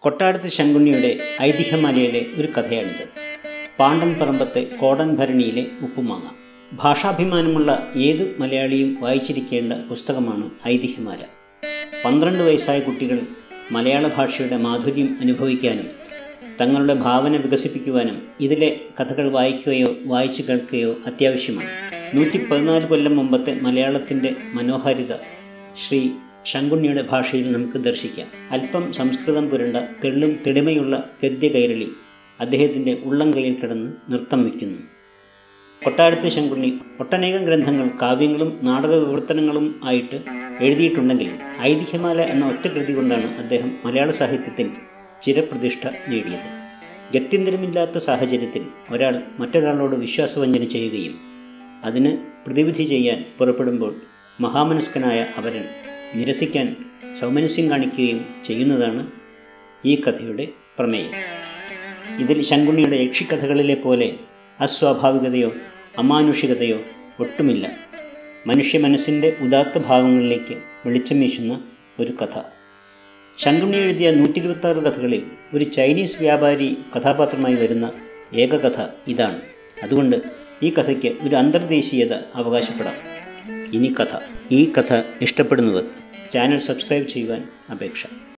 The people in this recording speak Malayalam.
കൊട്ടാരത്ത് ശങ്കുണ്ണിയുടെ ഐതിഹ്യമാലയിലെ ഒരു കഥയാണിത് പാണ്ടൻ പറമ്പത്തെ കോടൻ ഭരണിയിലെ ഉപ്പുമാങ്ങ ഭാഷാഭിമാനമുള്ള ഏതു മലയാളിയും വായിച്ചിരിക്കേണ്ട പുസ്തകമാണ് ഐതിഹ്യമാല പന്ത്രണ്ട് വയസ്സായ കുട്ടികൾ മലയാള ഭാഷയുടെ മാധുര്യം അനുഭവിക്കാനും തങ്ങളുടെ ഭാവന വികസിപ്പിക്കുവാനും ഇതിലെ കഥകൾ വായിക്കുകയോ വായിച്ചു കേൾക്കുകയോ അത്യാവശ്യമാണ് നൂറ്റി പതിനാല് കൊല്ലം മുമ്പത്തെ മലയാളത്തിൻ്റെ മനോഹാരിത ശ്രീ ശങ്കുണ്ണിയുടെ ഭാഷയിൽ നമുക്ക് ദർശിക്കാം അല്പം സംസ്കൃതം പുരണ്ട തെള്ളും തെളിമയുള്ള ഗദ്യ കൈരളി അദ്ദേഹത്തിൻ്റെ ഉള്ളം കയ്യിൽ കിടന്ന് നൃത്തം വയ്ക്കുന്നു കൊട്ടാരത്തെ ശങ്കുണ്ണി ഒട്ടനേകം ഗ്രന്ഥങ്ങൾ കാവ്യങ്ങളും നാടക വിവർത്തനങ്ങളും ആയിട്ട് എഴുതിയിട്ടുണ്ടെങ്കിൽ ഐതിഹ്യമാല എന്ന ഒറ്റ കൃതി കൊണ്ടാണ് അദ്ദേഹം മലയാള സാഹിത്യത്തിൽ ചിരപ്രതിഷ്ഠ നേടിയത് ഗത്യന്തരമില്ലാത്ത സാഹചര്യത്തിൽ ഒരാൾ മറ്റൊരാളോട് വിശ്വാസവഞ്ചന ചെയ്യുകയും അതിന് പ്രതിവിധി ചെയ്യാൻ പുറപ്പെടുമ്പോൾ മഹാമനസ്കനായ അവരൻ നിരസിക്കാൻ സൗമനസ്യം കാണിക്കുകയും ചെയ്യുന്നതാണ് ഈ കഥയുടെ പ്രമേയം ഇതിൽ ശങ്കുണ്ണിയുടെ യക്ഷിക്കഥകളിലെ പോലെ അസ്വാഭാവികതയോ അമാനുഷികതയോ ഒട്ടുമില്ല മനുഷ്യ മനസ്സിൻ്റെ ഉദാത്ത ഭാവങ്ങളിലേക്ക് വെളിച്ചം വീശുന്ന ഒരു കഥ ശങ്കുണ്ണി എഴുതിയ നൂറ്റി ഇരുപത്താറ് കഥകളിൽ ഒരു ചൈനീസ് വ്യാപാരി കഥാപാത്രമായി വരുന്ന ഏക കഥ ഇതാണ് അതുകൊണ്ട് ഈ കഥയ്ക്ക് ഒരു അന്തർദേശീയത അവകാശപ്പെടാം ഇനി കഥ ഈ കഥ ഇഷ്ടപ്പെടുന്നവർ ചാനൽ സബ്സ്ക്രൈബ് ചെയ്യുവാൻ അപേക്ഷ